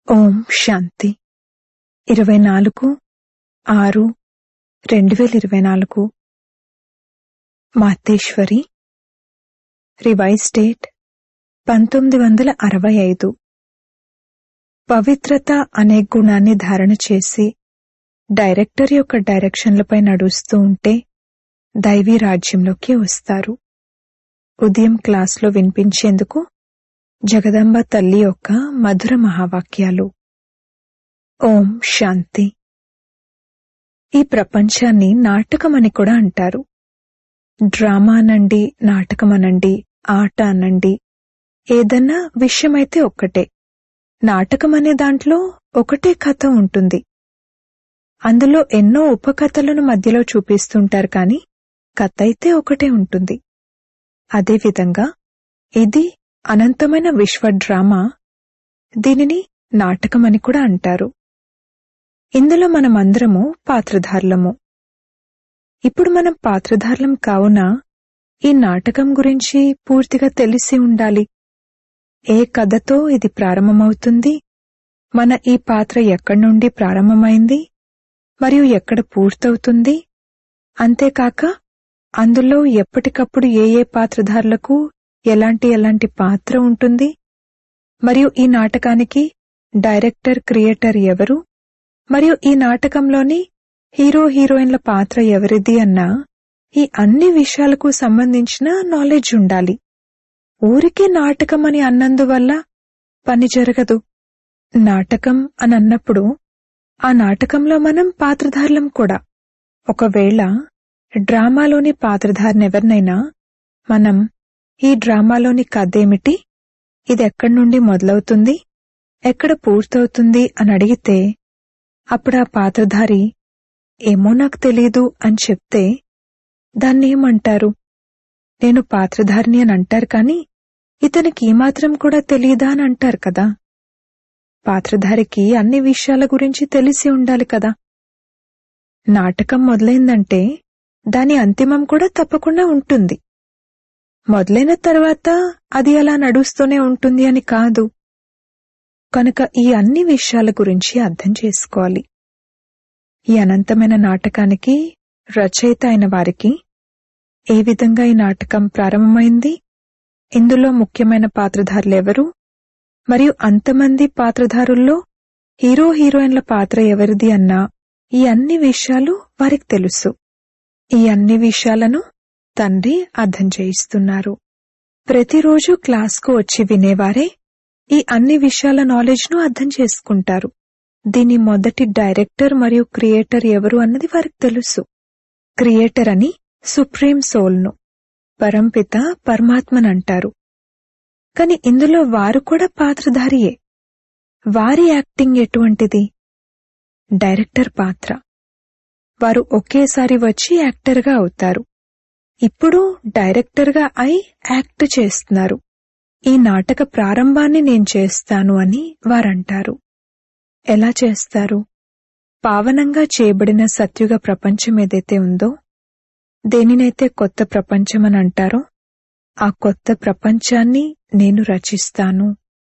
ఓం శాంతి ఇరవై నాలుగు ఆరు రెండు వేల ఇరవై నాలుగు మాతేశ్వరి రివైజ్ డేట్ పంతొమ్మిది వందల అరవై ఐదు పవిత్రత అనే గుణాన్ని ధారణ చేసి డైరెక్టర్ యొక్క డైరెక్షన్లపై నడుస్తూ ఉంటే దైవీ రాజ్యంలోకి వస్తారు ఉదయం క్లాస్లో వినిపించేందుకు జగదంబ తల్లి యొక్క మధుర మహావాక్యాలు ఓం శాంతి ఈ ప్రపంచాన్ని నాటకమని కూడా అంటారు డ్రామా అనండి నాటకం అనండి ఆట అనండి ఏదన్నా విషయమైతే ఒక్కటే నాటకం అనే దాంట్లో ఒకటే కథ ఉంటుంది అందులో ఎన్నో ఉపకథలను మధ్యలో చూపిస్తుంటారు కాని కథ అయితే ఒకటే ఉంటుంది అదేవిధంగా ఇది అనంతమైన విశ్వ డ్రామా దీనిని నాటకమని కూడా అంటారు ఇందులో మనమందరము పాత్రధారులము ఇప్పుడు మనం పాత్రధారులం కావున ఈ నాటకం గురించి పూర్తిగా తెలిసి ఉండాలి ఏ కథతో ఇది ప్రారంభమవుతుంది మన ఈ పాత్ర ఎక్కడి నుండి ప్రారంభమైంది మరియు ఎక్కడ పూర్తవుతుంది అంతేకాక అందులో ఎప్పటికప్పుడు ఏ ఏ పాత్రధారులకు ఎలాంటి ఎలాంటి పాత్ర ఉంటుంది మరియు ఈ నాటకానికి డైరెక్టర్ క్రియేటర్ ఎవరు మరియు ఈ నాటకంలోని హీరో హీరోయిన్ల పాత్ర ఎవరిది అన్న ఈ అన్ని విషయాలకు సంబంధించిన నాలెడ్జ్ ఉండాలి ఊరికే నాటకం అని అన్నందువల్ల పని జరగదు నాటకం అని అన్నప్పుడు ఆ నాటకంలో మనం పాత్రధారులం కూడా ఒకవేళ డ్రామాలోని పాత్రధారినెవరినైనా మనం ఈ డ్రామాలోని కథేమిటి ఇది ఎక్కడి నుండి మొదలవుతుంది ఎక్కడ పూర్తవుతుంది అని అడిగితే అప్పుడు ఆ పాత్రధారి ఏమో నాకు తెలీదు అని చెప్తే దాన్ని ఏమంటారు నేను పాత్రధారిని అని అంటారు కాని ఇతనికి ఈ మాత్రం కూడా తెలియదా అని అంటారు కదా పాత్రధారికి అన్ని విషయాల గురించి తెలిసి ఉండాలి కదా నాటకం మొదలైందంటే దాని అంతిమం కూడా తప్పకుండా ఉంటుంది మొదలైన తర్వాత అది అలా నడుస్తూనే ఉంటుంది అని కాదు కనుక ఈ అన్ని విషయాల గురించి అర్థం చేసుకోవాలి ఈ అనంతమైన నాటకానికి రచయిత అయిన వారికి ఏ విధంగా ఈ నాటకం ప్రారంభమైంది ఇందులో ముఖ్యమైన పాత్రధారులెవరు మరియు అంతమంది పాత్రధారుల్లో హీరో హీరోయిన్ల పాత్ర ఎవరిది అన్న ఈ అన్ని విషయాలు వారికి తెలుసు ఈ అన్ని విషయాలను తండ్రి అర్థం చేయిస్తున్నారు ప్రతిరోజు క్లాస్కు వచ్చి వినేవారే ఈ అన్ని విషయాల నాలెడ్జ్ను అర్థం చేసుకుంటారు దీని మొదటి డైరెక్టర్ మరియు క్రియేటర్ ఎవరు అన్నది వారికి తెలుసు క్రియేటర్ అని సుప్రీం సోల్ను పరంపిత పరమాత్మనంటారు కాని ఇందులో వారు కూడా పాత్రధారియే వారి యాక్టింగ్ ఎటువంటిది డైరెక్టర్ పాత్ర వారు ఒకేసారి వచ్చి యాక్టర్గా అవుతారు ఇప్పుడు డైరెక్టర్గా అయి యాక్ట్ చేస్తున్నారు ఈ నాటక ప్రారంభాన్ని నేను చేస్తాను అని వారంటారు ఎలా చేస్తారు పావనంగా చేయబడిన సత్యుగ ప్రపంచం ఏదైతే ఉందో దేనినైతే కొత్త ప్రపంచమని అంటారో ఆ కొత్త ప్రపంచాన్ని నేను రచిస్తాను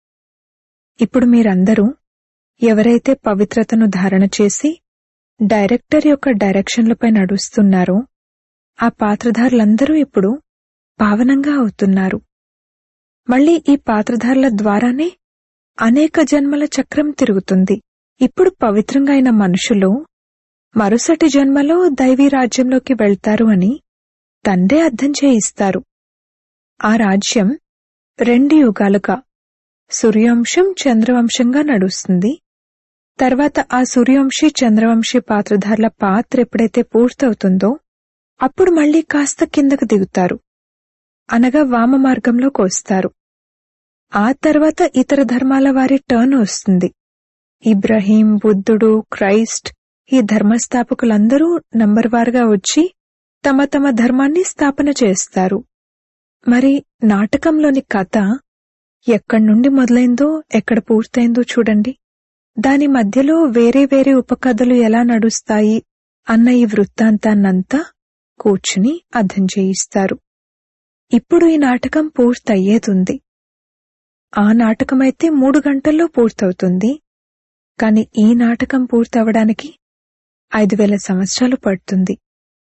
ఇప్పుడు మీరందరూ ఎవరైతే పవిత్రతను ధారణ చేసి డైరెక్టర్ యొక్క డైరెక్షన్లపై నడుస్తున్నారో ఆ పాత్రధారులందరూ ఇప్పుడు పావనంగా అవుతున్నారు మళ్ళీ ఈ పాత్రధారుల ద్వారానే అనేక జన్మల చక్రం తిరుగుతుంది ఇప్పుడు పవిత్రంగా అయిన మనుషులు మరుసటి జన్మలో దైవీ రాజ్యంలోకి వెళ్తారు అని తండ్రే అర్థం చేయిస్తారు ఆ రాజ్యం రెండు యుగాలుగా సూర్యవంశం చంద్రవంశంగా నడుస్తుంది తర్వాత ఆ సూర్యవంశీ చంద్రవంశీ పాత్రధారుల పాత్ర ఎప్పుడైతే పూర్తవుతుందో అప్పుడు మళ్లీ కాస్త కిందకు దిగుతారు అనగా వామ మార్గంలోకి వస్తారు ఆ తర్వాత ఇతర ధర్మాల వారి టర్న్ వస్తుంది ఇబ్రహీం బుద్ధుడు క్రైస్ట్ ఈ ధర్మస్థాపకులందరూ నంబర్ వారుగా వచ్చి తమ తమ ధర్మాన్ని స్థాపన చేస్తారు మరి నాటకంలోని కథ ఎక్కడి నుండి మొదలైందో ఎక్కడ పూర్తయిందో చూడండి దాని మధ్యలో వేరే వేరే ఉపకథలు ఎలా నడుస్తాయి అన్న ఈ వృత్తాంతాన్నంతా కూర్చుని అర్థం చేయిస్తారు ఇప్పుడు ఈ నాటకం పూర్తయ్యేదుంది ఆ నాటకమైతే మూడు గంటల్లో పూర్తవుతుంది కాని ఈ నాటకం పూర్తవడానికి ఐదు వేల సంవత్సరాలు పడుతుంది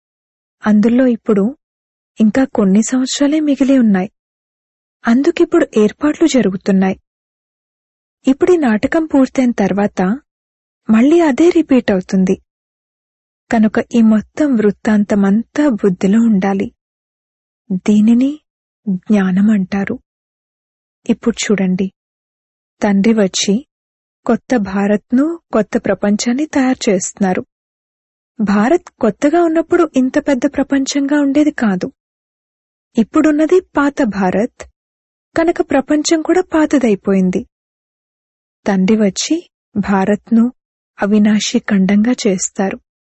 అందులో ఇప్పుడు ఇంకా కొన్ని సంవత్సరాలే మిగిలి ఉన్నాయి అందుకిప్పుడు ఏర్పాట్లు జరుగుతున్నాయి ఇప్పుడు ఈ నాటకం పూర్తయిన తర్వాత మళ్ళీ అదే రిపీట్ అవుతుంది కనుక ఈ మొత్తం వృత్తాంతమంతా బుద్ధిలో ఉండాలి దీనిని జ్ఞానం అంటారు ఇప్పుడు చూడండి తండ్రి వచ్చి కొత్త భారత్ను కొత్త ప్రపంచాన్ని తయారు చేస్తున్నారు భారత్ కొత్తగా ఉన్నప్పుడు ఇంత పెద్ద ప్రపంచంగా ఉండేది కాదు ఇప్పుడున్నది పాత భారత్ కనుక ప్రపంచం కూడా పాతదైపోయింది తండ్రి వచ్చి భారత్ను అవినాశి ఖండంగా చేస్తారు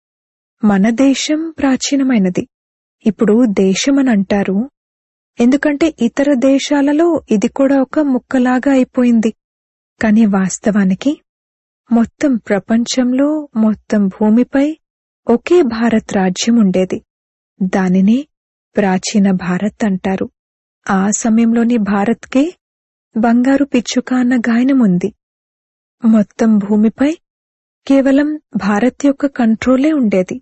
మన దేశం ప్రాచీనమైనది ఇప్పుడు దేశమని అంటారు ఎందుకంటే ఇతర దేశాలలో ఇది కూడా ఒక ముక్కలాగా అయిపోయింది కాని వాస్తవానికి మొత్తం ప్రపంచంలో మొత్తం భూమిపై ఒకే భారత్ రాజ్యం ఉండేది దానినే ప్రాచీన భారత్ అంటారు ఆ సమయంలోని భారత్కే బంగారు పిచ్చుక అన్న గాయనం ఉంది మొత్తం భూమిపై కేవలం భారత్ యొక్క కంట్రోలే ఉండేది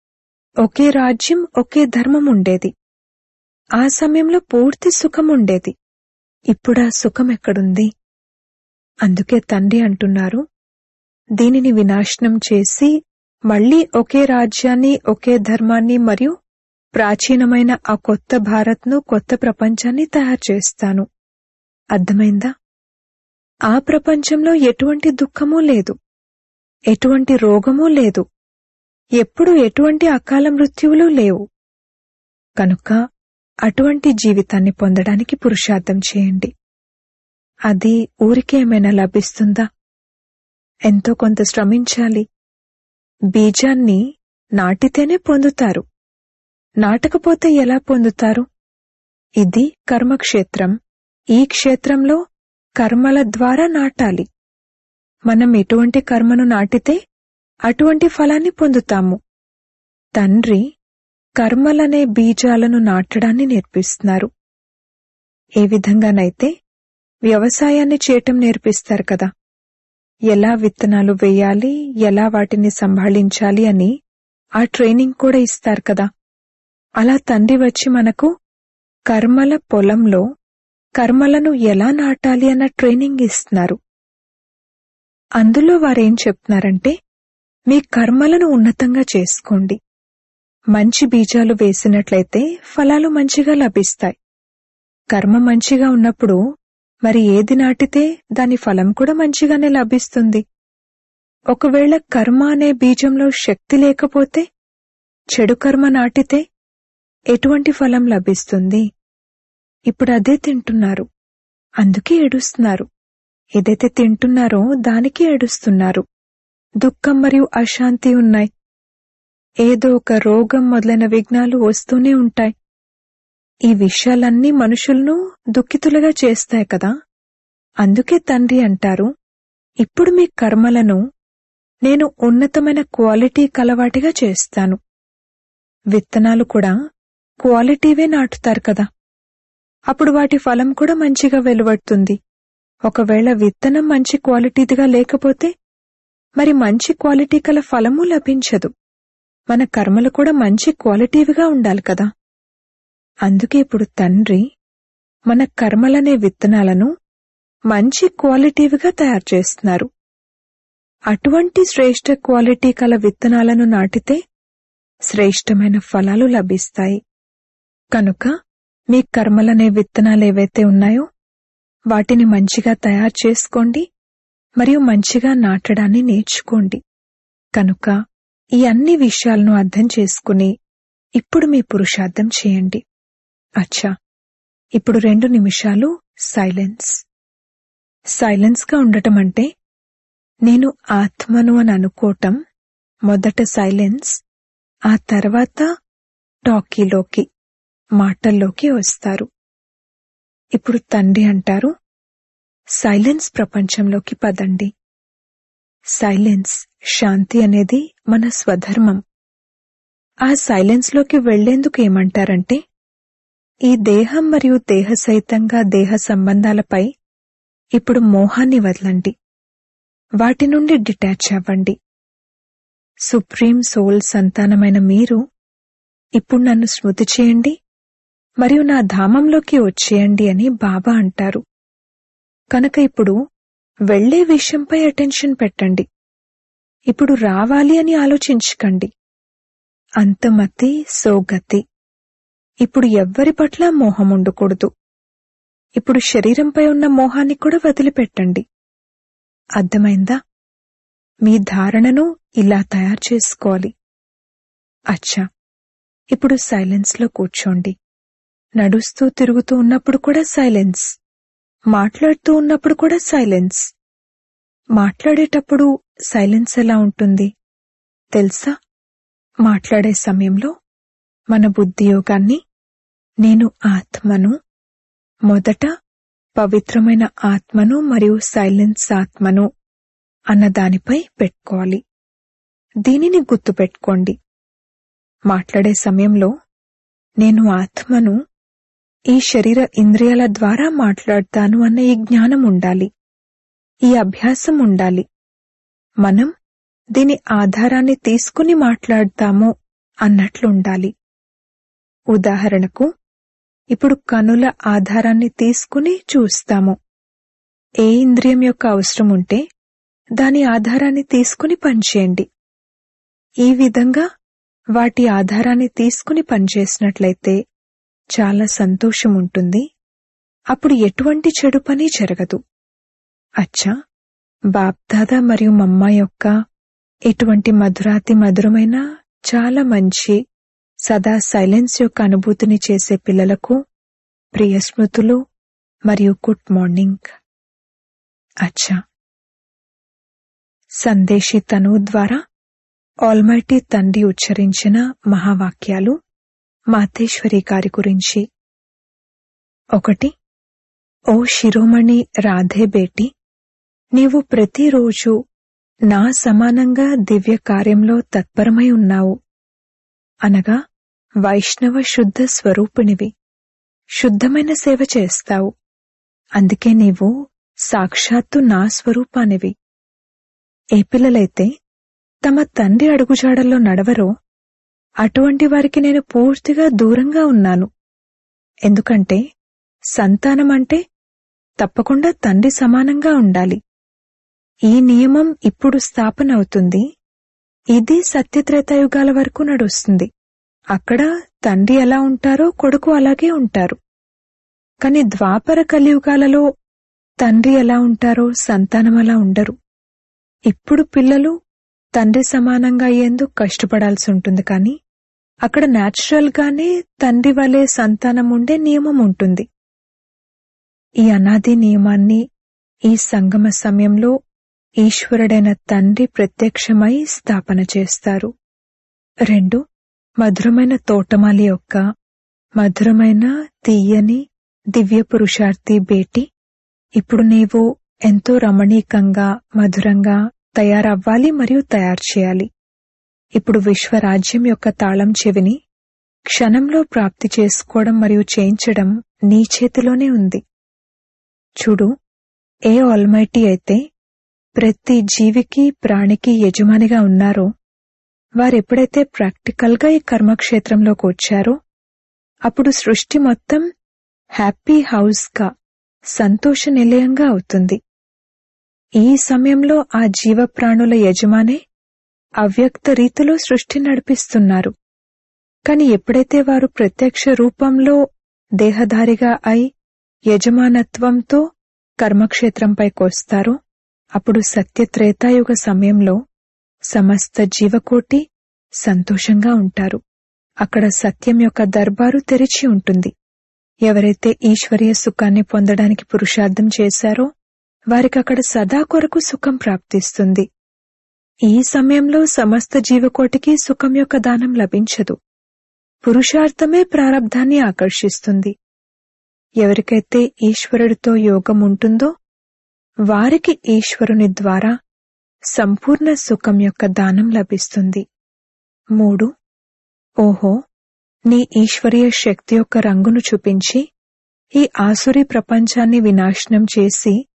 ఒకే రాజ్యం ఒకే ధర్మం ఉండేది ఆ సమయంలో పూర్తి సుఖం ఉండేది ఇప్పుడా సుఖం ఎక్కడుంది అందుకే తండ్రి అంటున్నారు దీనిని వినాశనం చేసి మళ్లీ ఒకే రాజ్యాన్ని ఒకే ధర్మాన్ని మరియు ప్రాచీనమైన ఆ కొత్త భారత్ను కొత్త ప్రపంచాన్ని తయారు చేస్తాను అర్థమైందా ఆ ప్రపంచంలో ఎటువంటి దుఃఖమూ లేదు ఎటువంటి రోగమూ లేదు ఎప్పుడు ఎటువంటి అకాల మృత్యువులు లేవు కనుక అటువంటి జీవితాన్ని పొందడానికి పురుషార్థం చేయండి అది ఊరికే ఏమైనా లభిస్తుందా ఎంతో కొంత శ్రమించాలి బీజాన్ని నాటితేనే పొందుతారు నాటకపోతే ఎలా పొందుతారు ఇది కర్మక్షేత్రం ఈ క్షేత్రంలో కర్మల ద్వారా నాటాలి మనం ఎటువంటి కర్మను నాటితే అటువంటి ఫలాన్ని పొందుతాము తండ్రి కర్మలనే బీజాలను నాటడాన్ని నేర్పిస్తున్నారు ఏ విధంగానైతే వ్యవసాయాన్ని చేయటం నేర్పిస్తారు కదా ఎలా విత్తనాలు వేయాలి ఎలా వాటిని సంభాళించాలి అని ఆ ట్రైనింగ్ కూడా ఇస్తారు కదా అలా తండ్రి వచ్చి మనకు కర్మల పొలంలో కర్మలను ఎలా నాటాలి అన్న ట్రైనింగ్ ఇస్తున్నారు అందులో వారేం చెప్తున్నారంటే మీ కర్మలను ఉన్నతంగా చేసుకోండి మంచి బీజాలు వేసినట్లయితే ఫలాలు మంచిగా లభిస్తాయి కర్మ మంచిగా ఉన్నప్పుడు మరి ఏది నాటితే దాని ఫలం కూడా మంచిగానే లభిస్తుంది ఒకవేళ కర్మ అనే బీజంలో శక్తి లేకపోతే చెడు కర్మ నాటితే ఎటువంటి ఫలం లభిస్తుంది ఇప్పుడు అదే తింటున్నారు అందుకే ఏడుస్తున్నారు ఏదైతే తింటున్నారో దానికి ఏడుస్తున్నారు దుఃఖం మరియు అశాంతి ఉన్నాయి ఏదో ఒక రోగం మొదలైన విఘ్నాలు వస్తూనే ఉంటాయి ఈ విషయాలన్నీ మనుషులను దుఃఖితులుగా చేస్తాయి కదా అందుకే తండ్రి అంటారు ఇప్పుడు మీ కర్మలను నేను ఉన్నతమైన క్వాలిటీ కలవాటిగా చేస్తాను విత్తనాలు కూడా క్వాలిటీవే నాటుతారు కదా అప్పుడు వాటి ఫలం కూడా మంచిగా వెలువడుతుంది ఒకవేళ విత్తనం మంచి క్వాలిటీదిగా లేకపోతే మరి మంచి క్వాలిటీ కల ఫలము లభించదు మన కర్మలు కూడా మంచి క్వాలిటీవిగా ఉండాలి కదా అందుకే ఇప్పుడు తండ్రి మన కర్మలనే విత్తనాలను మంచి క్వాలిటీవిగా తయారు చేస్తున్నారు అటువంటి శ్రేష్ట క్వాలిటీ కల విత్తనాలను నాటితే శ్రేష్టమైన ఫలాలు లభిస్తాయి కనుక మీ కర్మలనే విత్తనాలేవైతే ఉన్నాయో వాటిని మంచిగా తయారు చేసుకోండి మరియు మంచిగా నాటడాన్ని నేర్చుకోండి కనుక ఈ అన్ని విషయాలను అర్థం చేసుకుని ఇప్పుడు మీ పురుషార్థం చేయండి అచ్చా ఇప్పుడు రెండు నిమిషాలు సైలెన్స్ సైలెన్స్ గా ఉండటం అంటే నేను ఆత్మను అని అనుకోవటం మొదట సైలెన్స్ ఆ తర్వాత టాకీలోకి మాటల్లోకి వస్తారు ఇప్పుడు తండ్రి అంటారు సైలెన్స్ ప్రపంచంలోకి పదండి సైలెన్స్ శాంతి అనేది మన స్వధర్మం ఆ సైలెన్స్ లోకి వెళ్లేందుకు ఏమంటారంటే ఈ దేహం మరియు దేహ సహితంగా దేహ సంబంధాలపై ఇప్పుడు మోహాన్ని వదలండి వాటి నుండి డిటాచ్ అవ్వండి సుప్రీం సోల్ సంతానమైన మీరు ఇప్పుడు నన్ను స్మృతి చేయండి మరియు నా ధామంలోకి వచ్చేయండి అని బాబా అంటారు కనుక ఇప్పుడు వెళ్లే విషయంపై అటెన్షన్ పెట్టండి ఇప్పుడు రావాలి అని ఆలోచించకండి అంతమతి సోగతి ఇప్పుడు ఎవ్వరి పట్ల మోహం ఉండకూడదు ఇప్పుడు శరీరంపై ఉన్న మోహాన్ని కూడా వదిలిపెట్టండి అర్థమైందా మీ ధారణను ఇలా తయారు చేసుకోవాలి అచ్చా ఇప్పుడు సైలెన్స్లో కూర్చోండి నడుస్తూ తిరుగుతూ ఉన్నప్పుడు కూడా సైలెన్స్ మాట్లాడుతూ ఉన్నప్పుడు కూడా సైలెన్స్ మాట్లాడేటప్పుడు సైలెన్స్ ఎలా ఉంటుంది తెలుసా మాట్లాడే సమయంలో మన బుద్ధి యోగాన్ని నేను ఆత్మను మొదట పవిత్రమైన ఆత్మను మరియు సైలెన్స్ ఆత్మను అన్న దానిపై పెట్టుకోవాలి దీనిని గుర్తుపెట్టుకోండి మాట్లాడే సమయంలో నేను ఆత్మను ఈ శరీర ఇంద్రియాల ద్వారా మాట్లాడతాను అన్న ఈ జ్ఞానం ఉండాలి ఈ అభ్యాసం ఉండాలి మనం దీని ఆధారాన్ని తీసుకుని మాట్లాడతాము అన్నట్లుండాలి ఉదాహరణకు ఇప్పుడు కనుల ఆధారాన్ని తీసుకుని చూస్తాము ఏ ఇంద్రియం యొక్క అవసరం ఉంటే దాని ఆధారాన్ని తీసుకుని పనిచేయండి ఈ విధంగా వాటి ఆధారాన్ని తీసుకుని పనిచేసినట్లయితే చాలా సంతోషం ఉంటుంది అప్పుడు ఎటువంటి చెడు పని జరగదు అచ్చా బాప్దాదా మరియు మమ్మ యొక్క ఇటువంటి మధురాతి మధురమైన చాలా మంచి సదా సైలెన్స్ యొక్క అనుభూతిని చేసే పిల్లలకు ప్రియ స్మృతులు మరియు గుడ్ మార్నింగ్ అచ్చా సందేశి తను ద్వారా ఆల్మైటీ తండ్రి ఉచ్చరించిన మహావాక్యాలు మాతేశ్వరి గారి గురించి ఒకటి ఓ శిరోమణి రాధే బేటి నీవు ప్రతిరోజు నా సమానంగా దివ్య కార్యంలో తత్పరమై ఉన్నావు అనగా వైష్ణవ శుద్ధ స్వరూపిణివి శుద్ధమైన సేవ చేస్తావు అందుకే నీవు సాక్షాత్తు నా స్వరూపానివి ఏ పిల్లలైతే తమ తండ్రి అడుగుజాడల్లో నడవరో అటువంటి వారికి నేను పూర్తిగా దూరంగా ఉన్నాను ఎందుకంటే సంతానం అంటే తప్పకుండా తండ్రి సమానంగా ఉండాలి ఈ నియమం ఇప్పుడు స్థాపన అవుతుంది ఇది సత్యత్రేతాయుగాల వరకు నడుస్తుంది అక్కడ తండ్రి ఎలా ఉంటారో కొడుకు అలాగే ఉంటారు కాని ద్వాపర కలియుగాలలో తండ్రి ఎలా ఉంటారో సంతానం అలా ఉండరు ఇప్పుడు పిల్లలు తండ్రి సమానంగా అయ్యేందుకు కష్టపడాల్సి ఉంటుంది కానీ అక్కడ న్యాచురల్ గానే తండ్రి వలె సంతానం ఉండే నియమం ఉంటుంది ఈ అనాది నియమాన్ని ఈ సంగమ సమయంలో ఈశ్వరుడైన తండ్రి ప్రత్యక్షమై స్థాపన చేస్తారు రెండు మధురమైన తోటమాలి యొక్క మధురమైన తీయని దివ్య పురుషార్థి బేటి ఇప్పుడు నీవు ఎంతో రమణీకంగా మధురంగా తయారవ్వాలి మరియు తయారు చేయాలి ఇప్పుడు విశ్వరాజ్యం యొక్క తాళం చెవిని క్షణంలో ప్రాప్తి చేసుకోవడం మరియు చేయించడం నీ చేతిలోనే ఉంది చూడు ఏ ఆల్మైటీ అయితే ప్రతి జీవికి ప్రాణికి యజమానిగా ఉన్నారో వారెప్పుడైతే ప్రాక్టికల్గా ఈ కర్మక్షేత్రంలోకి వచ్చారో అప్పుడు సృష్టి మొత్తం హ్యాపీ హౌస్గా సంతోష నిలయంగా అవుతుంది ఈ సమయంలో ఆ జీవప్రాణుల యజమానే అవ్యక్త రీతిలో సృష్టి నడిపిస్తున్నారు కాని ఎప్పుడైతే వారు ప్రత్యక్ష రూపంలో దేహధారిగా అయి యజమానత్వంతో కర్మక్షేత్రంపైకొస్తారో అప్పుడు సత్యత్రేతాయుగ సమయంలో సమస్త జీవకోటి సంతోషంగా ఉంటారు అక్కడ సత్యం యొక్క దర్బారు తెరిచి ఉంటుంది ఎవరైతే ఈశ్వరీయ సుఖాన్ని పొందడానికి పురుషార్థం చేశారో వారికి అక్కడ సదా కొరకు సుఖం ప్రాప్తిస్తుంది ఈ సమయంలో సమస్త జీవకోటికి సుఖం యొక్క దానం లభించదు పురుషార్థమే ప్రారబ్ధాన్ని ఆకర్షిస్తుంది ఎవరికైతే ఈశ్వరుడితో యోగం ఉంటుందో వారికి ఈశ్వరుని ద్వారా సంపూర్ణ సుఖం యొక్క దానం లభిస్తుంది మూడు ఓహో నీ ఈశ్వరీయ శక్తి యొక్క రంగును చూపించి ఈ ఆసురి ప్రపంచాన్ని వినాశనం చేసి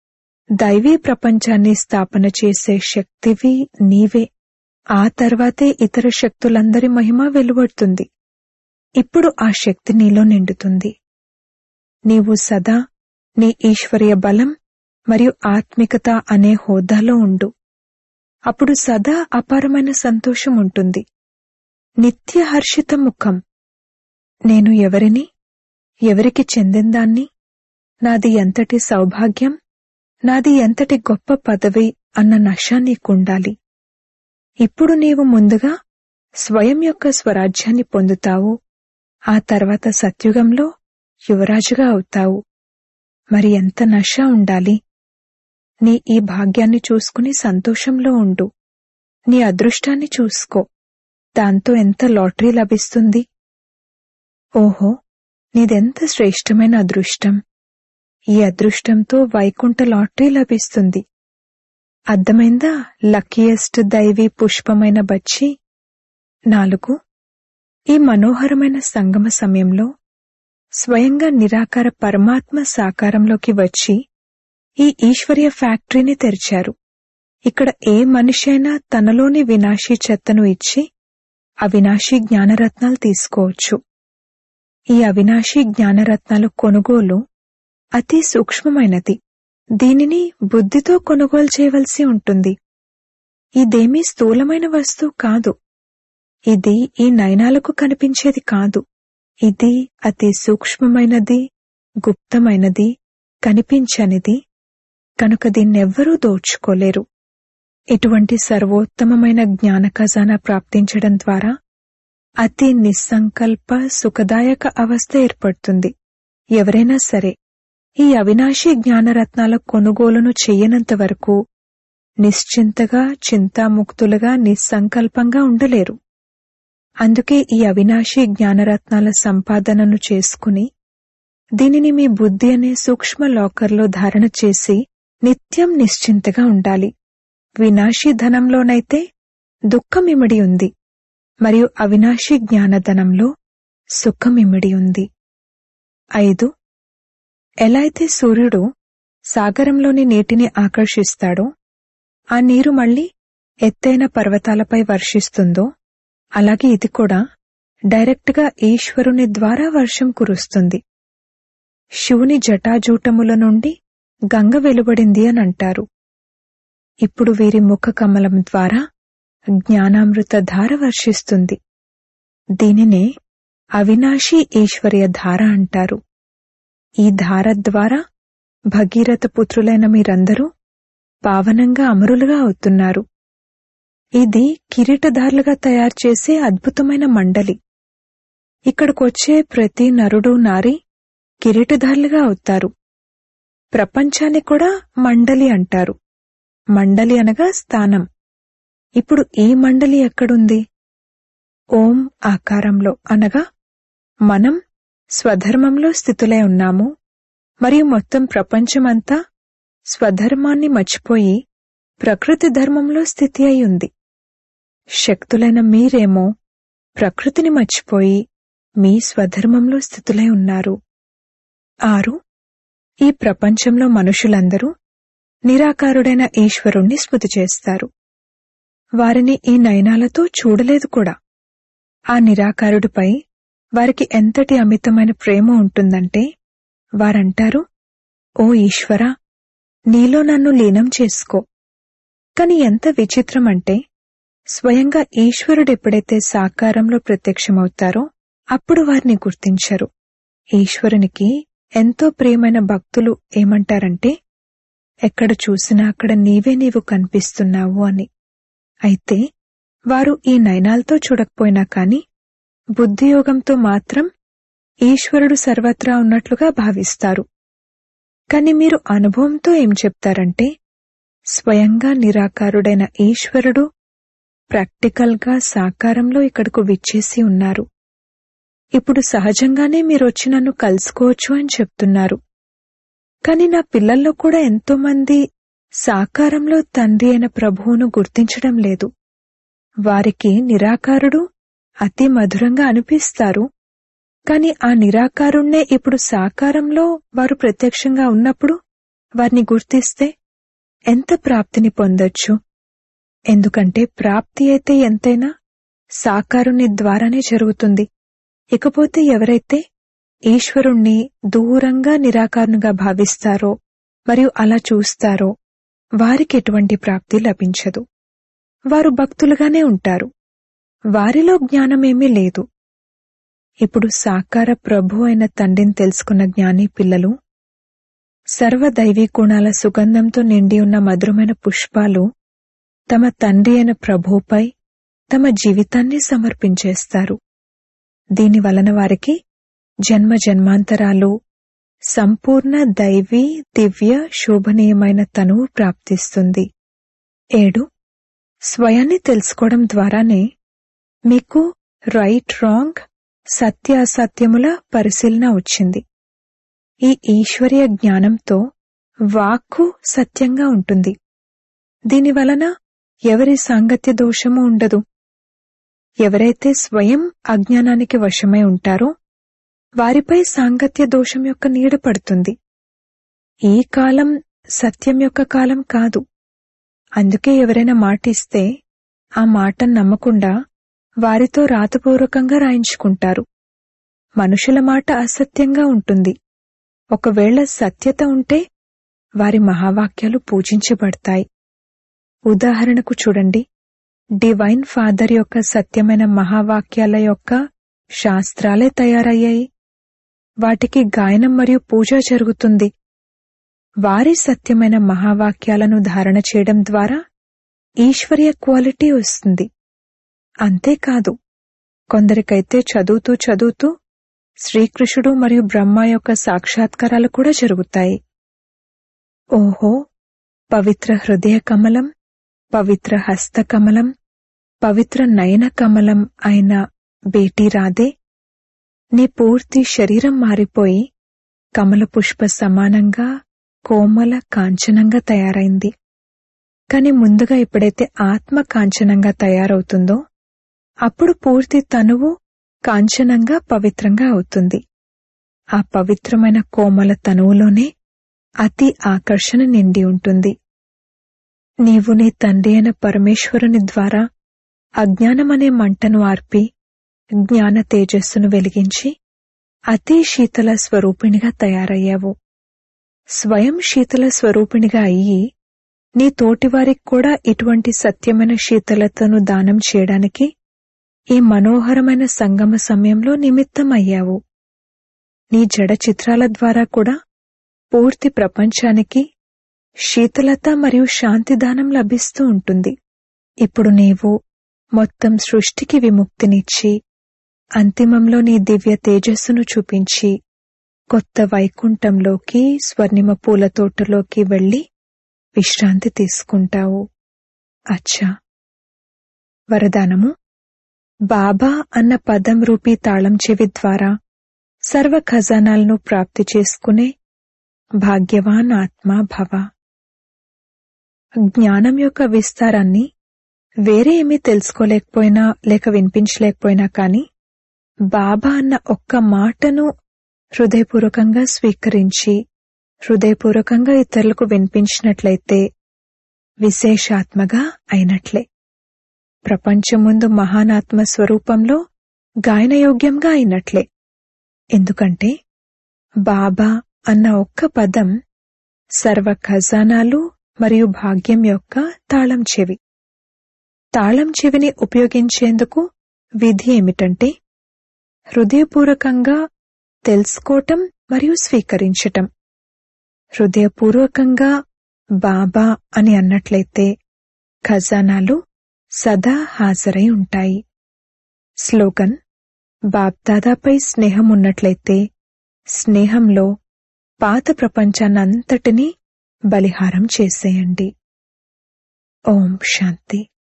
దైవీ ప్రపంచాన్ని స్థాపన చేసే శక్తివి నీవే ఆ తర్వాతే ఇతర శక్తులందరి మహిమ వెలువడుతుంది ఇప్పుడు ఆ శక్తి నీలో నిండుతుంది నీవు సదా నీ ఈశ్వరీయ బలం మరియు ఆత్మికత అనే హోదాలో ఉండు అప్పుడు సదా అపారమైన సంతోషం ఉంటుంది నిత్య హర్షిత ముఖం నేను ఎవరిని ఎవరికి చెందిందాన్ని నాది ఎంతటి సౌభాగ్యం నాది ఎంతటి గొప్ప పదవి అన్న నష నీకుండాలి ఇప్పుడు నీవు ముందుగా స్వయం యొక్క స్వరాజ్యాన్ని పొందుతావు ఆ తర్వాత సత్యుగంలో యువరాజుగా అవుతావు మరి ఎంత నష ఉండాలి నీ ఈ భాగ్యాన్ని చూసుకుని సంతోషంలో ఉండు నీ అదృష్టాన్ని చూసుకో దాంతో ఎంత లాటరీ లభిస్తుంది ఓహో నీదెంత శ్రేష్టమైన అదృష్టం ఈ అదృష్టంతో వైకుంఠ లాటరీ లభిస్తుంది అర్థమైందా లక్కీయెస్ట్ దైవీ పుష్పమైన బచ్చి నాలుగు ఈ మనోహరమైన సంగమ సమయంలో స్వయంగా నిరాకార పరమాత్మ సాకారంలోకి వచ్చి ఈ ఈశ్వర్య ఫ్యాక్టరీని తెరిచారు ఇక్కడ ఏ మనిషి అయినా తనలోని వినాశీ చెత్తను ఇచ్చి అవినాశీ జ్ఞానరత్నాలు తీసుకోవచ్చు ఈ అవినాశీ జ్ఞానరత్నాలు కొనుగోలు అతి సూక్ష్మమైనది దీనిని బుద్ధితో కొనుగోలు చేయవలసి ఉంటుంది ఇదేమీ స్థూలమైన వస్తువు కాదు ఇది ఈ నయనాలకు కనిపించేది కాదు ఇది అతి సూక్ష్మమైనది గుప్తమైనది కనిపించనిది కనుక దీన్నెవ్వరూ దోచుకోలేరు ఇటువంటి సర్వోత్తమమైన జ్ఞాన ఖజానా ప్రాప్తించడం ద్వారా అతి నిస్సంకల్ప సుఖదాయక అవస్థ ఏర్పడుతుంది ఎవరైనా సరే ఈ అవినాశీ జ్ఞానరత్నాల కొనుగోలును చెయ్యనంత వరకు నిశ్చింతగా చింతాముక్తులుగా నిస్సంకల్పంగా ఉండలేరు అందుకే ఈ అవినాశీ జ్ఞానరత్నాల సంపాదనను చేసుకుని దీనిని మీ బుద్ధి అనే సూక్ష్మ లాకర్లో ధారణ చేసి నిత్యం నిశ్చింతగా ఉండాలి వినాశీ ధనంలోనైతే దుఃఖమిమిడి ఉంది మరియు అవినాశీ జ్ఞానధనంలో సుఖమిమిడి ఉంది ఐదు ఎలా అయితే సూర్యుడు సాగరంలోని నీటిని ఆకర్షిస్తాడో ఆ నీరు మళ్ళీ ఎత్తైన పర్వతాలపై వర్షిస్తుందో అలాగే ఇది కూడా డైరెక్ట్గా ఈశ్వరుని ద్వారా వర్షం కురుస్తుంది శివుని జటాజూటముల నుండి గంగ వెలువడింది అని అంటారు ఇప్పుడు వీరి ముఖ కమలం ద్వారా జ్ఞానామృత ధార వర్షిస్తుంది దీనినే అవినాశీ ఈశ్వర్య ధార అంటారు ఈ ధార ద్వారా భగీరథ పుత్రులైన మీరందరూ పావనంగా అమరులుగా అవుతున్నారు ఇది కిరీటధారులుగా తయారు చేసే అద్భుతమైన మండలి ఇక్కడికొచ్చే ప్రతి నరుడు నారి కిరీటధారులుగా అవుతారు ప్రపంచాన్ని కూడా మండలి అంటారు మండలి అనగా స్థానం ఇప్పుడు ఈ మండలి ఎక్కడుంది ఓం ఆకారంలో అనగా మనం స్వధర్మంలో స్థితులై ఉన్నాము మరియు మొత్తం ప్రపంచమంతా స్వధర్మాన్ని మర్చిపోయి ప్రకృతి ధర్మంలో స్థితి అయి ఉంది శక్తులైన మీరేమో ప్రకృతిని మర్చిపోయి మీ స్వధర్మంలో స్థితులై ఉన్నారు ఆరు ఈ ప్రపంచంలో మనుషులందరూ నిరాకారుడైన ఈశ్వరుణ్ణి స్మృతి చేస్తారు వారిని ఈ నయనాలతో చూడలేదు కూడా ఆ నిరాకారుడిపై వారికి ఎంతటి అమితమైన ప్రేమ ఉంటుందంటే వారంటారు ఓ ఈశ్వరా నీలో నన్ను లీనం చేసుకో కాని ఎంత విచిత్రమంటే స్వయంగా ఈశ్వరుడు ఎప్పుడైతే సాకారంలో ప్రత్యక్షమవుతారో అప్పుడు వారిని గుర్తించరు ఈశ్వరునికి ఎంతో ప్రియమైన భక్తులు ఏమంటారంటే ఎక్కడ చూసినా అక్కడ నీవే నీవు కనిపిస్తున్నావు అని అయితే వారు ఈ నయనాలతో చూడకపోయినా కాని బుద్ధియోగంతో మాత్రం ఈశ్వరుడు సర్వత్రా ఉన్నట్లుగా భావిస్తారు కాని మీరు అనుభవంతో ఏం చెప్తారంటే స్వయంగా నిరాకారుడైన ఈశ్వరుడు ప్రాక్టికల్గా సాకారంలో ఇక్కడకు విచ్చేసి ఉన్నారు ఇప్పుడు సహజంగానే మీరొచ్చి నన్ను కలుసుకోవచ్చు అని చెప్తున్నారు కాని నా పిల్లల్లో కూడా ఎంతో మంది సాకారంలో తండ్రి అయిన ప్రభువును గుర్తించడం లేదు వారికి నిరాకారుడు అతి మధురంగా అనిపిస్తారు కాని ఆ నిరాకారుణ్ణే ఇప్పుడు సాకారంలో వారు ప్రత్యక్షంగా ఉన్నప్పుడు వారిని గుర్తిస్తే ఎంత ప్రాప్తిని పొందొచ్చు ఎందుకంటే ప్రాప్తి అయితే ఎంతైనా సాకారుని ద్వారానే జరుగుతుంది ఇకపోతే ఎవరైతే ఈశ్వరుణ్ణి దూరంగా నిరాకారునిగా భావిస్తారో మరియు అలా చూస్తారో వారికి ఎటువంటి ప్రాప్తి లభించదు వారు భక్తులుగానే ఉంటారు వారిలో జ్ఞానమేమీ లేదు ఇప్పుడు సాకార ప్రభు అయిన తండ్రిని తెలుసుకున్న జ్ఞాని పిల్లలు సర్వదైవీ గుణాల సుగంధంతో నిండి ఉన్న మధురమైన పుష్పాలు తమ తండ్రి అయిన ప్రభుపై తమ జీవితాన్ని సమర్పించేస్తారు దీని వలన వారికి జన్మ జన్మాంతరాలు సంపూర్ణ దైవీ దివ్య శోభనీయమైన తనువు ప్రాప్తిస్తుంది ఏడు స్వయాన్ని తెలుసుకోవడం ద్వారానే మీకు రైట్ రాంగ్ సత్య అసత్యముల పరిశీలన వచ్చింది ఈ ఈశ్వరీయ జ్ఞానంతో వాక్కు సత్యంగా ఉంటుంది దీని వలన ఎవరి సాంగత్య దోషము ఉండదు ఎవరైతే స్వయం అజ్ఞానానికి వశమై ఉంటారో వారిపై సాంగత్య దోషం యొక్క నీడ పడుతుంది ఈ కాలం సత్యం యొక్క కాలం కాదు అందుకే ఎవరైనా మాటిస్తే ఆ మాటను నమ్మకుండా వారితో రాతపూర్వకంగా రాయించుకుంటారు మనుషుల మాట అసత్యంగా ఉంటుంది ఒకవేళ సత్యత ఉంటే వారి మహావాక్యాలు పూజించబడతాయి ఉదాహరణకు చూడండి డివైన్ ఫాదర్ యొక్క సత్యమైన మహావాక్యాల యొక్క శాస్త్రాలే తయారయ్యాయి వాటికి గాయనం మరియు పూజ జరుగుతుంది వారి సత్యమైన మహావాక్యాలను ధారణ చేయడం ద్వారా ఈశ్వర్య క్వాలిటీ వస్తుంది అంతేకాదు కొందరికైతే చదువుతూ చదువుతూ శ్రీకృష్ణుడు మరియు బ్రహ్మ యొక్క సాక్షాత్కారాలు కూడా జరుగుతాయి ఓహో పవిత్ర హృదయ కమలం పవిత్ర హస్త కమలం పవిత్ర నయన కమలం అయిన బేటీ రాదే నీ పూర్తి శరీరం మారిపోయి కమల పుష్ప సమానంగా కోమల కాంచనంగా తయారైంది కాని ముందుగా ఎప్పుడైతే ఆత్మ కాంచనంగా తయారవుతుందో అప్పుడు పూర్తి తనువు కాంచనంగా పవిత్రంగా అవుతుంది ఆ పవిత్రమైన కోమల తనువులోనే అతి ఆకర్షణ నిండి ఉంటుంది నీవు నీ తండ్రి అయిన పరమేశ్వరుని ద్వారా అజ్ఞానమనే మంటను ఆర్పి జ్ఞాన తేజస్సును వెలిగించి అతి శీతల స్వరూపిణిగా తయారయ్యావు స్వయం శీతల స్వరూపిణిగా అయ్యి నీ తోటివారికి కూడా ఇటువంటి సత్యమైన శీతలతను దానం చేయడానికి ఈ మనోహరమైన సంగమ సమయంలో నిమిత్తమయ్యావు నీ జడ చిత్రాల ద్వారా కూడా పూర్తి ప్రపంచానికి శీతలత మరియు శాంతిదానం లభిస్తూ ఉంటుంది ఇప్పుడు నీవు మొత్తం సృష్టికి విముక్తినిచ్చి అంతిమంలో నీ దివ్య తేజస్సును చూపించి కొత్త వైకుంఠంలోకి స్వర్ణిమ పూల తోటలోకి వెళ్లి విశ్రాంతి తీసుకుంటావు అచ్చా వరదానము బాబా అన్న పదం రూపీ తాళం చెవి ద్వారా సర్వ ఖజానాలను ప్రాప్తి చేసుకునే భాగ్యవాన్ ఆత్మ భవ జ్ఞానం యొక్క విస్తారాన్ని వేరే ఏమీ తెలుసుకోలేకపోయినా లేక వినిపించలేకపోయినా కాని బాబా అన్న ఒక్క మాటను హృదయపూర్వకంగా స్వీకరించి హృదయపూర్వకంగా ఇతరులకు వినిపించినట్లయితే విశేషాత్మగా అయినట్లే ప్రపంచం ముందు మహానాత్మ స్వరూపంలో గాయనయోగ్యంగా అయినట్లే ఎందుకంటే బాబా అన్న ఒక్క పదం సర్వ ఖజానాలు మరియు భాగ్యం యొక్క తాళం చెవి తాళం చెవిని ఉపయోగించేందుకు విధి ఏమిటంటే హృదయపూర్వకంగా తెలుసుకోవటం మరియు స్వీకరించటం హృదయపూర్వకంగా బాబా అని అన్నట్లయితే ఖజానాలు సదా హాజరై ఉంటాయి స్లోగన్ బాబ్దాదాపై స్నేహం ఉన్నట్లయితే స్నేహంలో పాత ప్రపంచాన్నంతటినీ బలిహారం చేసేయండి ఓం శాంతి